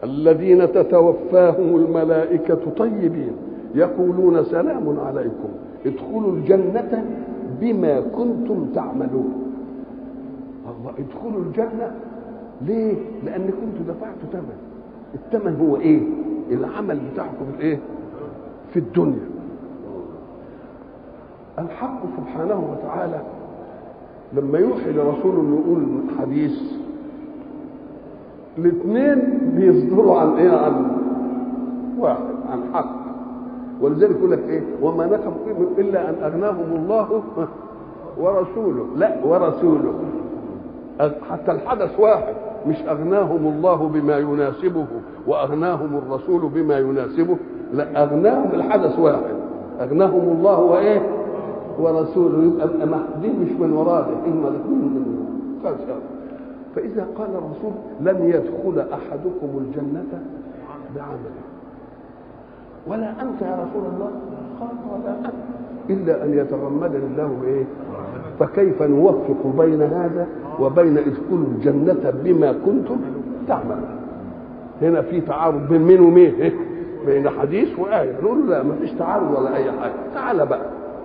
الذين تتوفاهم الملائكة طيبين يقولون سلام عليكم ادخلوا الجنة بما كنتم تعملون الله ادخلوا الجنة ليه؟ لأن كنتوا دفعتوا ثمن الثمن هو ايه؟ العمل بتاعكم في الايه؟ في الدنيا الحق سبحانه وتعالى لما يوحي لرسوله انه يقول حديث الاثنين بيصدروا عن ايه عن واحد عن حق ولذلك يقول لك ايه وما نقم فيهم الا ان اغناهم الله ورسوله لا ورسوله حتى الحدث واحد مش اغناهم الله بما يناسبه واغناهم الرسول بما يناسبه لا اغناهم الحدث واحد اغناهم الله وايه ورسوله يبقى دي مش من وراده هم الاثنين من فاذا قال الرسول لن يدخل احدكم الجنه بعمله ولا انت يا رسول الله قال ولا انت الا ان يتغمدني الله بايه فكيف نوفق بين هذا وبين ادخلوا الجنه بما كنتم تعملون هنا في تعارض بين مين ومين إيه؟ بين حديث وايه نقول لا ما فيش تعارض ولا اي حاجه تعال بقى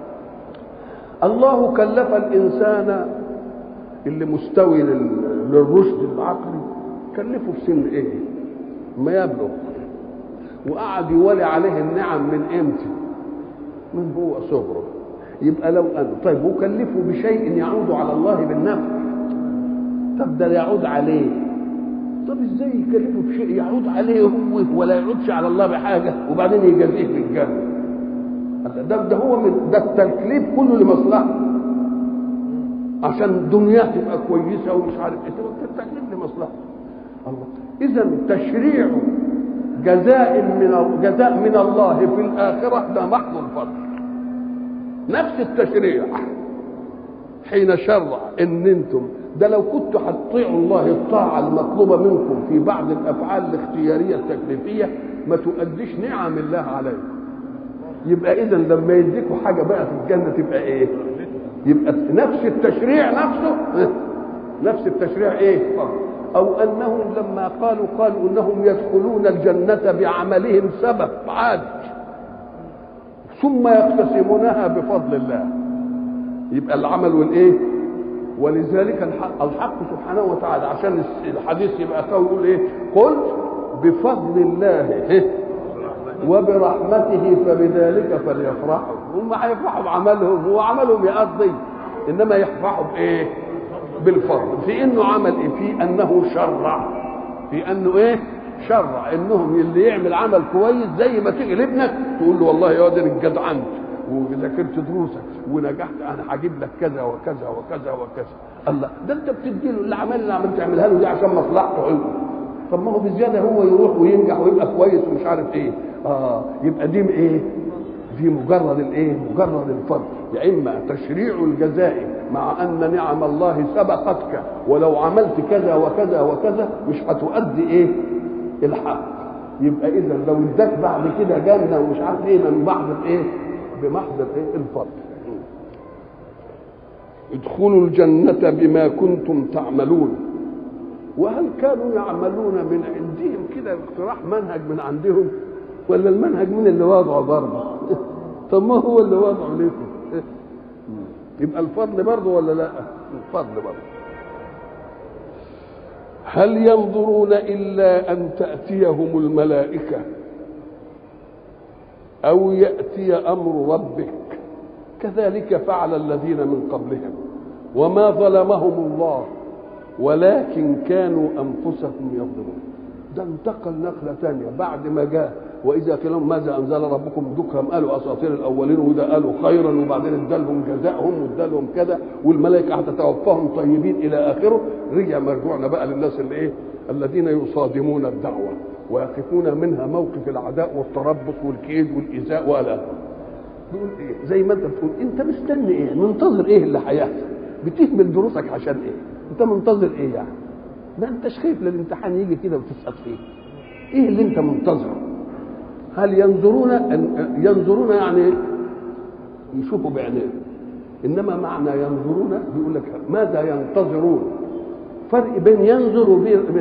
الله كلف الانسان اللي مستوي للرشد العقلي كلفه في سن ايه ما يبلغ وقعد يولي عليه النعم من امتى من هو صغره يبقى لو أن طيب وكلفه بشيء يعود على الله بالنفع طب ده يعود عليه طب ازاي يكلفه بشيء يعود عليه هو ولا يعودش على الله بحاجه وبعدين يجازيه في الجنه ده ده هو من ده التكليف كله لمصلحه عشان دنياه تبقى كويسه ومش عارف ايه التكليف لمصلحه الله اذا تشريع جزاء من جزاء من الله في الاخره ده محض الفضل نفس التشريع حين شرع ان انتم ده لو كنتوا هتطيعوا الله الطاعه المطلوبه منكم في بعض الافعال الاختياريه التكليفيه ما تؤديش نعم الله عليكم يبقى اذا لما يديكوا حاجه بقى في الجنه تبقى ايه يبقى نفس التشريع نفسه نفس التشريع ايه او انهم لما قالوا قالوا انهم يدخلون الجنه بعملهم سبب عادي ثم يقتسمونها بفضل الله يبقى العمل والايه ولذلك الحق, الحق سبحانه وتعالى عشان الحديث يبقى قوي يقول ايه قل بفضل الله وبرحمته فبذلك فليفرحوا هم هيفرحوا بعملهم هو عملهم يقضي انما يفرحوا بايه بالفضل في انه عمل ايه في انه شرع في انه ايه شرع انهم اللي يعمل عمل كويس زي ما تيجي لابنك تقول له والله يا واد اتجدعنت وذاكرت دروسك ونجحت انا هجيب لك كذا وكذا وكذا وكذا الله ده انت بتدي له الاعمال اللي عمال تعملها له دي عشان مصلحته هو طب ما هو بزياده هو يروح وينجح ويبقى كويس ومش عارف ايه اه يبقى دي ايه دي مجرد الايه مجرد الفضل يا اما تشريع الجزاء مع ان نعم الله سبقتك ولو عملت كذا وكذا وكذا مش هتؤدي ايه الحق يبقى اذا لو اداك بعد كده جنه ومش عارف ايه من بعض الايه بمحض الايه الفضل ادخلوا الجنة بما كنتم تعملون وهل كانوا يعملون من عندهم كده اقتراح منهج من عندهم ولا المنهج من اللي وضعه برضه طب ما هو اللي وضعه لكم يبقى الفضل برضه ولا لا الفضل برضه هل ينظرون الا ان تاتيهم الملائكه او ياتي امر ربك كذلك فعل الذين من قبلهم وما ظلمهم الله ولكن كانوا انفسهم يظلمون ده انتقل نقله ثانيه بعد ما جاء واذا قيل لهم ماذا انزل ربكم ذكرهم قالوا اساطير الاولين وده قالوا خيرا وبعدين ادالهم جزاءهم وادالهم كذا والملائكه هتتوفاهم طيبين الى اخره رجع مرجوعنا بقى للناس اللي ايه الذين يصادمون الدعوه ويقفون منها موقف العداء والتربص والكيد والايذاء ولا بيقول ايه زي ما انت بتقول انت مستني ايه منتظر ايه اللي هيحصل بتهمل دروسك عشان ايه انت منتظر ايه يعني ما انتش خايف للامتحان يجي كده وتسقط فيه ايه اللي انت منتظره هل ينظرون ينظرون يعني يشوفوا بعينيهم انما معنى ينظرون بيقول لك ماذا ينتظرون فرق بين ينظر وبين